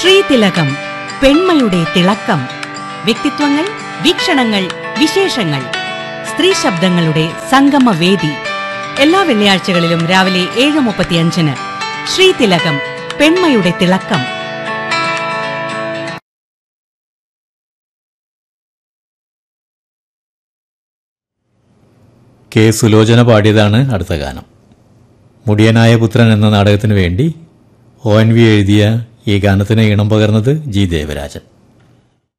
ശ്രീതിലകം പെൺമയുടെ തിളക്കം വ്യക്തിത്വങ്ങൾ വീക്ഷണങ്ങൾ വിശേഷങ്ങൾ സ്ത്രീ ശബ്ദങ്ങളുടെ സംഗമവേദി എല്ലാ വെള്ളിയാഴ്ചകളിലും രാവിലെ ഏഴ് മുപ്പത്തിയഞ്ചിന് ശ്രീതിലകം പെൺമയുടെ തിളക്കം കെ സുലോചന പാടിയതാണ് അടുത്ത ഗാനം മുടിയനായ പുത്രൻ എന്ന നാടകത്തിനു വേണ്ടി ഒ എൻ വി എഴുതിയ ഈ ഗാനത്തിന് ഈണം പകർന്നത് ജി ദേവരാജൻ